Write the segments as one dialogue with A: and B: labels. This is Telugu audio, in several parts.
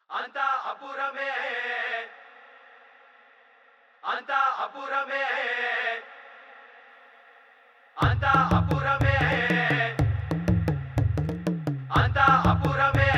A: అంతా అపురమే అంతా అపురమే అంతా అపురమే అంతా అపురమే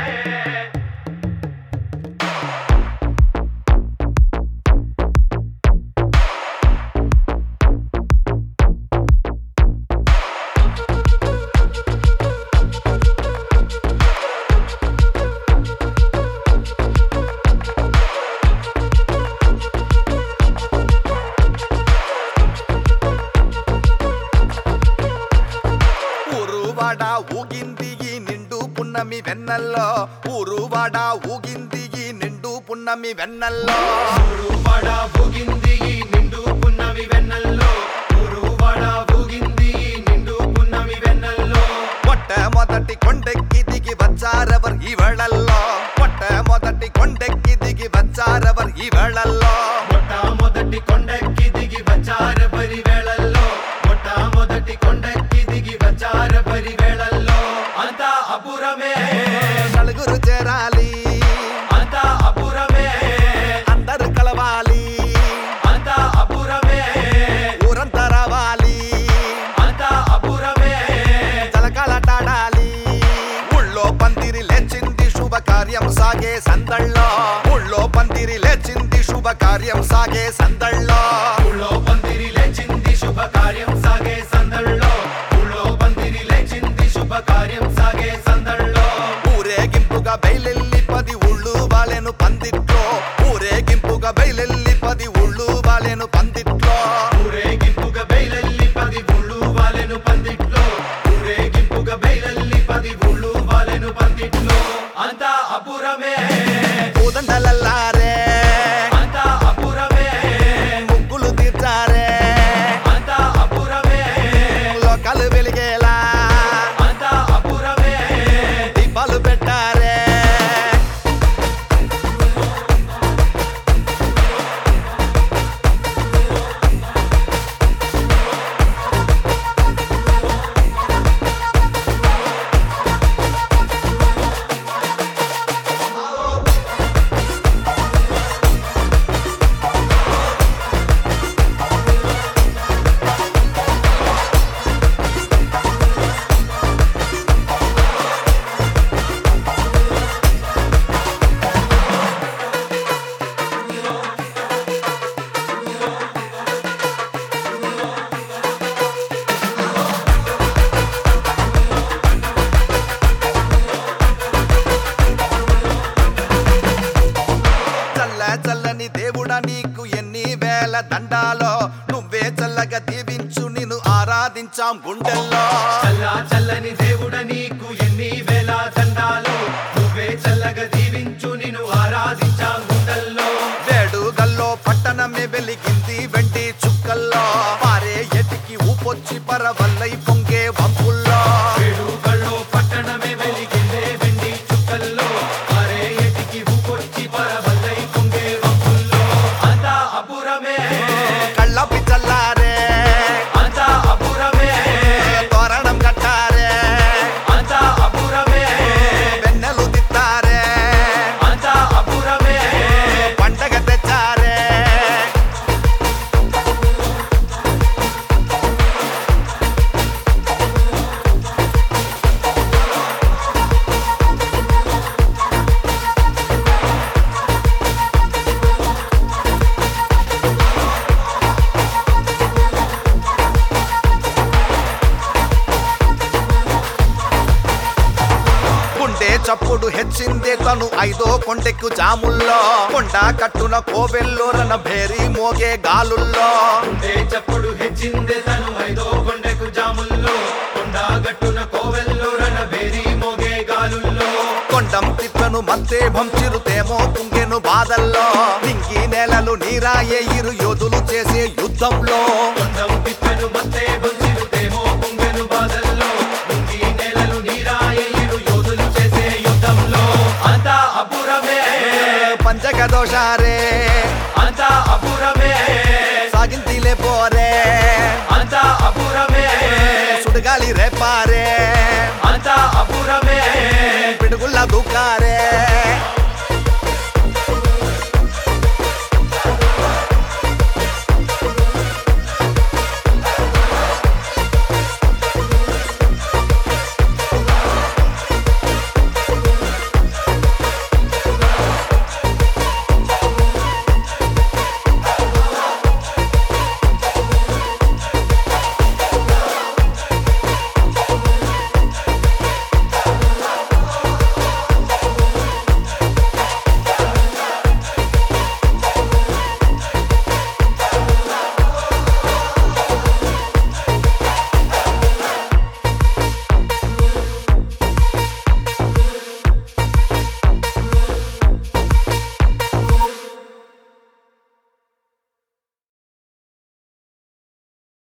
B: ఊరువాడ ఊగింది ఈ నిండు పున్నమి వెన్నల్లో ఊరువాడ ఊగింది ఈ నిండు పున్నమి వెన్నల్లో
A: ఉరువడ ఊగింది ఈ నిండు పున్నమి వెన్నెల్లో ఉరువడ ఊగింది ఈ నిండు పున్నమి వెన్నెల్లో
B: మొట్టమొదటి కొండెక్కి దిగి వచ్చారెవర్ ఈ వేళల్లో మొట్టమొదటి కొండెక్కి దిగి వచ్చారెవర్ ఈ వేళల్లో
A: మొట్టమొదటి కొండెక్కి దిగి వచ్చార పరి వేళల్లో మొట్టమొదటి కొండెక్కి దిగి వచ్చార పరి వేళల్లో అంతా అపురమే
B: నలుగురు చేరాలి
A: అంతా అపురమే
B: అందరు కలవాలి
A: అంతా అపురమే
B: ఊరంతా రావాలి
A: అంతా అపురమే
B: తలకాలటాడాలి ఊళ్ళో పందిరి లేచింది శుభకార్యం సాగే సందళ్ళో ఊళ్ళో పందిరి లేచింది శుభకార్యం సాగే సందళ్ళో
A: ఊళ్ళో పందిరి లేచింది శుభకార్యం సాగే సందళ్ళో ఊళ్ళో పందిరి లేచింది శుభకార్యం సాగే సందళ్ళో
B: ఊరేగింపుగా బయలెల్లి పది ఊళ్ళు వాలెను పందిట్లో ఊరేగింపుగా బయలెల్లి పది ఊళ్ళు వాలెను పందిట్లో
A: ఊరేగింపుగా బయలల్లి పది ఊళ్ళు వాలెను పందిట్లో ఊరేగింపుగా బయలల్లి పది ఊళ్ళు వాలెను పందిట్లో అంతా అపురమే
B: పూదండలల్లారే
A: అంతా అపురమే
B: ముగ్గులు తీర్చారే
A: అంతా అపురమే
B: లోకాలు వెలిగేలా
A: అంతా అపురమే
B: దీపాలు పెట్టారే చల్ల చల్లని దేవుడా నీకు ఎన్ని వేల దండాలో నువ్వే చల్లగా దీవించు నిన్ను ఆరాధించాం గుండెల్లో
A: చల్లా చల్లని దేవుడ నీకు ఎన్ని వేల దండాలు నువ్వే చల్లగా దీవించు నిన్ను ఆరాధించాం గుండెల్లో
B: వేడుగల్లో పట్టణమే వెలిగింది వెండి చుక్కల్లో పారే ఎటికి ఊపొచ్చి పరవల్లై పొంగే వంపుల్లో
A: వేడుకల్లో పట్టణమే వెలిగిందే వెండి చుక్కల్లో అరే ఎటికి ఊపొచ్చి పరవల్లై పొంగే వంపుల్లో అంతా అపురమే
B: కళ్ళపి చల్లారే
A: అంతా అపురమే
B: తోరణం కట్టారే
A: అంతా అపురమే
B: వెన్నెలు తిత్తారే
A: అంతా అపురమే
B: పండగ తెచ్చారే గుండె చప్పుడు హెచ్చిందే తను ఐదో కొండెక్కు జాముల్లో కొండ కట్టున కోవెల్లోరన భేరి మోగే గాలుల్లో
A: ఉండే చప్పుడు హెచ్చిందే తను ఐదో కొండకు జాముల్లో కొండగట్టున కోవెల్లో రణబేరి మోగే గాలుల్లో
B: కొండం తిప్పను మత్తే భంచిరుతేమో కుంగెను బాధల్లో నింగి నేలలు నీరాయే ఇరు యోధులు చేసే యుద్ధంలో
A: కొండం తిప్పను మత్తే బొంచిరుతేమో కుంగెను బాధల్లో ముంగి నెలలు నీరాయ ఇరు యోధులు చేసే యుద్ధంలో అంతా అపురమే
B: పంచక దోషారే
A: అంతా అపురమే
B: సాగింతిలే పోరే
A: అంతా అపురమే
B: సుడగాలి రేపారే
A: అంతా అపురమే
B: పిడుగుల దుకారే